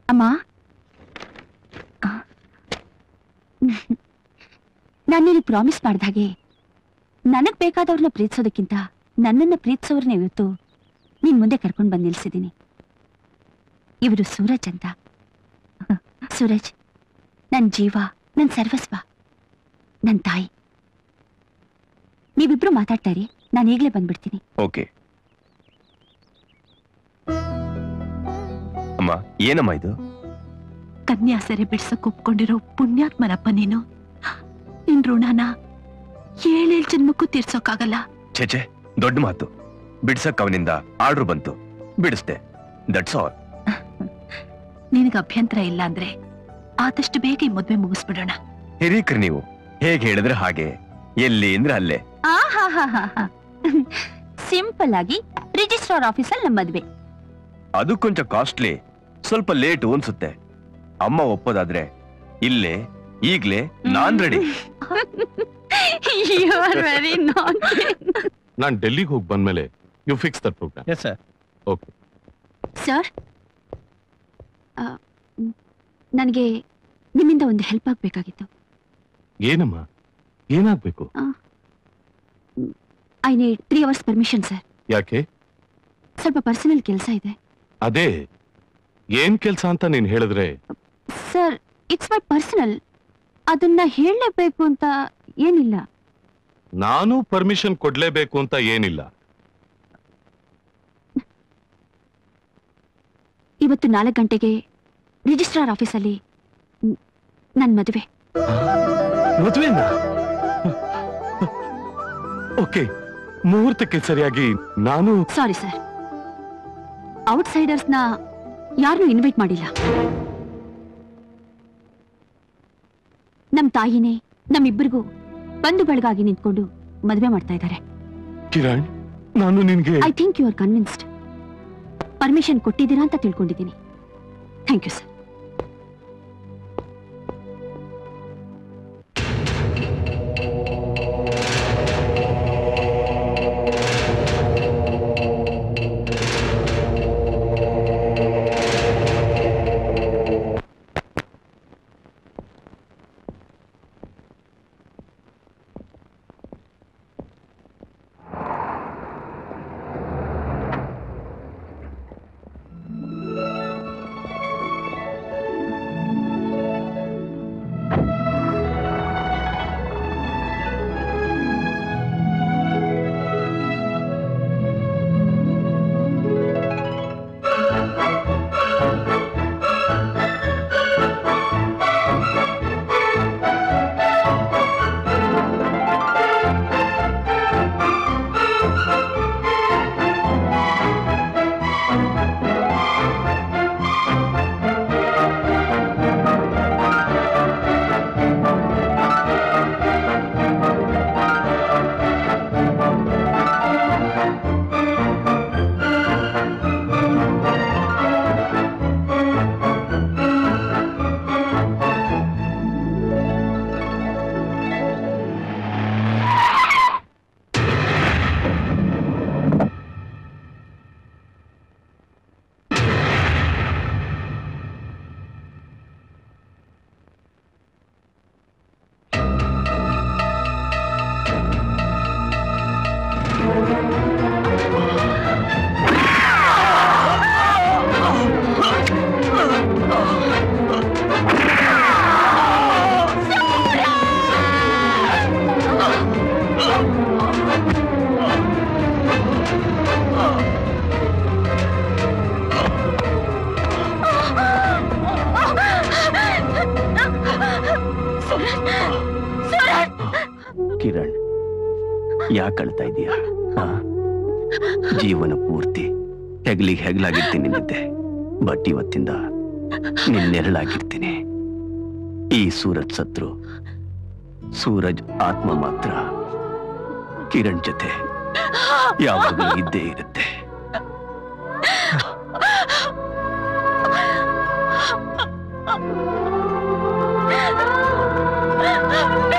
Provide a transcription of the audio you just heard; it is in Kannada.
ಅಮ್ಮ ನಾನು ನಿನಗೆ ಪ್ರಾಮಿಸ್ ಮಾಡ್ದ ಹಾಗೆ ನನಗ್ ಬೇಕಾದವ್ರನ್ನ ಪ್ರೀತಿಸೋದಕ್ಕಿಂತ ನನ್ನನ್ನ ಪ್ರೀತಿಸೋರ್ನ ಇವತ್ತು ನಿನ್ ಮುಂದೆ ಕರ್ಕೊಂಡು ಬಂದು ನಿಲ್ಸಿದ್ದೀನಿ ಇವರು ಸೂರಜ್ ಅಂತ ಸೂರಜ್ ನನ್ ಜೀವ ನನ್ ಸರ್ವಸ್ವ ನನ್ ತಾಯಿ ನೀವಿಬ್ರು ಮಾತಾಡ್ತಾ ಇರಿ ನಾನು ಈಗಲೇ ಬಂದ್ಬಿಡ್ತೀನಿ ಓಕೆ ಅಮ್ಮ ಏನಮ್ಮ ಇದು ಕನ್ಯಾಸರೆ ಬಿಡ್ಸಕ್ ಒಪ್ಕೊಂಡಿರೋ ಪುಣ್ಯಾತ್ಮನಪ್ಪ ನೀನು ನಿನ್ ಋಣನ ಏಳೇಳ್ ಜನ್ಮಕ್ಕೂ ತೀರ್ಸೋಕ್ಕಾಗಲ್ಲ ಛೆಛೆ ದೊಡ್ಡ ಮಾತು ಬಿಡ್ಸಕ್ ಅವನಿಂದ ಆರ್ಡರ್ ಬಂತು ಬಿಡಿಸ್ದೆ ದಟ್ಸ್ ಆಲ್ ನಿನಗೆ ಅಭ್ಯಂತರ ಇಲ್ಲ ಅಂದ್ರೆ ಆದಷ್ಟು ಬೇಗ ಈ ಮದ್ವೆ ಮುಗಿಸ್ಬಿಡೋಣ ಹಿರೀಕ್ರಿ ನೀವು ಹೇಗೆ ಹೇಳಿದ್ರೆ ಹಾಗೆ ಎಲ್ಲಿ ಅಂದ್ರೆ ಅಲ್ಲೇ ಆಹಾಹಾಹಾಹಾ. ಸಿಂಪಲ್ ಆಗಿ ರಿಜಿಸ್ಟ್ರಾರ್ ಆಫೀಸಲ್ಲಿ ನಮ್ಮ ಮದ್ವೆ ಅದು ಕೊಂಚ ಕಾಸ್ಟ್ಲಿ ಸ್ವಲ್ಪ ಲೇಟು ಅನ್ಸುತ್ತೆ ಅಮ್ಮ ಒಪ್ಪೋದಾದ್ರೆ ಇಲ್ಲೇ ಈಗ್ಲೇ ನಾನ್ ready you are very naughty ನಾನ್ ಡೆಲ್ಲಿಗೆ ಹೋಗಿ ಬಂದ್ಮೇಲೆ you fix that program yes sir okay sir ನನಗೆ ನಿಮ್ಮಿಂದ ಒಂದು ಹೆಲ್ಪ್ ಆಗ್ಬೇಕಾಗಿತ್ತು ಏನಮ್ಮ ಏನಾಗ್ಬೇಕು I need three hours permission sir ಯಾಕೆ ಸ್ವಲ್ಪ ಪರ್ಸನಲ್ ಕೆಲಸ ಇದೆ ಅದೇ ಏನ್ ಕೆಲ್ಸ ಅಂತ ನೀನ್ ಹೇಳಿದ್ರೆ ಸರ್ ಇಟ್ಸ್ ಮೈ ಪರ್ಸನಲ್ ಅದನ್ನ ಹೇಳಲೇಬೇಕು ಅಂತ ಏನಿಲ್ಲ ನಾನು ಪರ್ಮಿಷನ್ ಕೊಡ್ಲೇಬೇಕು ಅಂತ ಏನಿಲ್ಲ ಇವತ್ತು ನಾಲ್ಕು ಗಂಟೆಗೆ ರಿಜಿಸ್ಟ್ರಾರ್ ಆಫೀಸಲ್ಲಿ ನನ್ನ ಮದುವೆ ಮದುವೆನಾ ಓಕೆ ಮುಹೂರ್ತಕ್ಕೆ ಸರಿಯಾಗಿ ನಾನು ಸಾರಿ ಸರ್ ಔಟ್ಸೈಡರ್ಸ್ನ ಯಾರನ್ನೂ ಇನ್ವೈಟ್ ಮಾಡಿಲ್ಲ ನಮ್ ತಾಯಿನೇ ನಮ್ಮಿಬ್ಬರಿಗೂ ಬಂಧು ಬಳಗಾಗಿ ನಿಂತ್ಕೊಂಡು ಮದುವೆ ಮಾಡ್ತಾ ಇದ್ದಾರೆ ಕಿರಣ್ ನಾನು ನಿನ್ಗೆ I think you are convinced permission ಕೊಟ್ಟಿದ್ದೀರಾ ಅಂತ ತಿಳ್ಕೊಂಡಿದ್ದೀನಿ ಥ್ಯಾಂಕ್ ಯು ಸರ್ ಕಿರಣ್ ಯಾಕೆ ಅಳ್ತಾ ಇದೀಯಾ ಆ? ಜೀವನ ಪೂರ್ತಿ ಹೆಗ್ಲಿಗೆ ಹೆಗ್ಲಾಗಿರ್ತೀನಿ ನಿದ್ದೆ ಬಟ್ ಇವತ್ತಿಂದ ನಿನ್ ನೆರಳಾಗಿರ್ತೀನಿ ಈ ಸೂರಜ್ ಸತ್ರು ಸೂರಜ್ ಆತ್ಮ ಮಾತ್ರ ಕಿರಣ್ ಜೊತೆ ಯಾವಾಗಲೂ ಇದ್ದೇ ಇರುತ್ತೆ ಆ